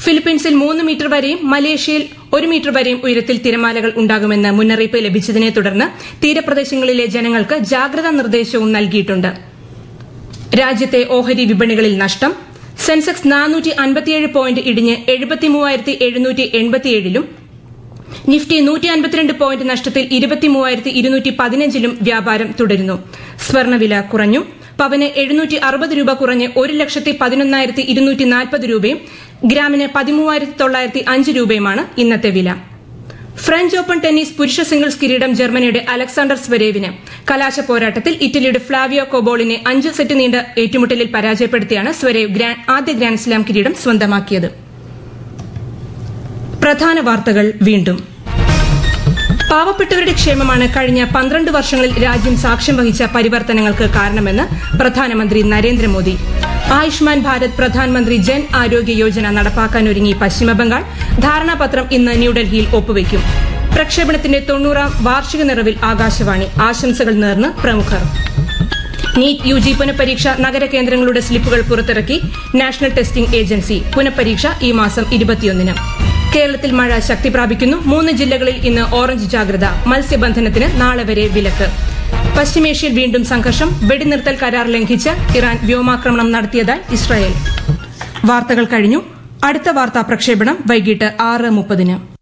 ഫിലിപ്പീൻസിൽ മൂന്ന് മീറ്റർ വരെയും മലേഷ്യയിൽ ഒരു മീറ്റർ വരെയും ഉയരത്തിൽ തിരമാലകൾ ഉണ്ടാകുമെന്ന് മുന്നറിയിപ്പ് ലഭിച്ചതിനെ തുടർന്ന് തീരപ്രദേശങ്ങളിലെ ജനങ്ങൾക്ക് ജാഗ്രതാ നിർദ്ദേശവും നൽകിയിട്ടുണ്ട് രാജ്യത്തെ ഓഹരി വിപണികളിൽ നഷ്ടം സെൻസെക്സ് നാനൂറ്റി അൻപത്തിയേഴ് പോയിന്റ് ഇടിഞ്ഞ് എഴുപത്തിമൂവായിരത്തി എഴുന്നൂറ്റി എൺപത്തിയേഴിലും നിഫ്റ്റി നൂറ്റി അൻപത്തിരണ്ട് പോയിന്റ് നഷ്ടത്തിൽ ഇരുപത്തിമൂവായിരത്തി ഇരുന്നൂറ്റി പതിനഞ്ചിലും വ്യാപാരം തുടരുന്നു സ്വർണ്ണവില കുറഞ്ഞു പവന് എഴുന്നൂറ്റി അറുപത് രൂപ കുറഞ്ഞ് ഒരു ലക്ഷത്തി പതിനൊന്നായിരത്തി ഇരുന്നൂറ്റി നാൽപ്പത് രൂപയും ഗ്രാമിന് പതിമൂവായിരത്തി തൊള്ളായിരത്തി അഞ്ച് രൂപയുമാണ് ഇന്നത്തെ വില ഫ്രഞ്ച് ഓപ്പൺ ടെന്നീസ് പുരുഷ സിംഗിൾസ് കിരീടം ജർമ്മനിയുടെ അലക്സാണ്ടർ സ്വരേവിന് കലാശ പോരാട്ടത്തിൽ ഇറ്റലിയുടെ ഫ്ലാവിയോ കോബോളിനെ അഞ്ച് സെറ്റ് നീണ്ട ഏറ്റുമുട്ടലിൽ പരാജയപ്പെടുത്തിയാണ് സ്വരേവ് ആദ്യ ഗ്രാൻഡ് സ്ലാം കിരീടം സ്വന്തമാക്കിയത് പ്രധാന വാർത്തകൾ വീണ്ടും പാവപ്പെട്ടവരുടെ ക്ഷേമമാണ് കഴിഞ്ഞ പന്ത്രണ്ട് വർഷങ്ങളിൽ രാജ്യം സാക്ഷ്യം വഹിച്ച പരിവർത്തനങ്ങൾക്ക് കാരണമെന്ന് പ്രധാനമന്ത്രി നരേന്ദ്രമോദി ആയുഷ്മാൻ ഭാരത് പ്രധാനമന്ത്രി ജൻ ആരോഗ്യ യോജന നടപ്പാക്കാനൊരുങ്ങി പശ്ചിമബംഗാൾ ധാരണാപത്രം ഇന്ന് ന്യൂഡൽഹിയിൽ ഒപ്പുവയ്ക്കും പ്രക്ഷേപണത്തിന്റെ തൊണ്ണൂറാം വാർഷിക നിറവിൽ ആകാശവാണി ആശംസകൾ നേർന്ന് പ്രമുഖർ നീറ്റ് യു ജി പുനഃപരീക്ഷ നഗര കേന്ദ്രങ്ങളുടെ സ്ലിപ്പുകൾ പുറത്തിറക്കി നാഷണൽ ടെസ്റ്റിംഗ് ഏജൻസി പുനഃപരീക്ഷ ഈ മാസം ഇരുപത്തിയൊന്നിന് കേരളത്തിൽ മഴ ശക്തി പ്രാപിക്കുന്നു മൂന്ന് ജില്ലകളിൽ ഇന്ന് ഓറഞ്ച് ജാഗ്രത മത്സ്യബന്ധനത്തിന് നാളെ വരെ വിലക്ക് പശ്ചിമേഷ്യയിൽ വീണ്ടും സംഘർഷം വെടിനിർത്തൽ കരാർ ലംഘിച്ച് ഇറാൻ വ്യോമാക്രമണം നടത്തിയതായി ഇസ്രായേൽ വാർത്തകൾ കഴിഞ്ഞു അടുത്ത വാർത്താ പ്രക്ഷേപണം വൈകിട്ട് ആറ് മുപ്പതിന്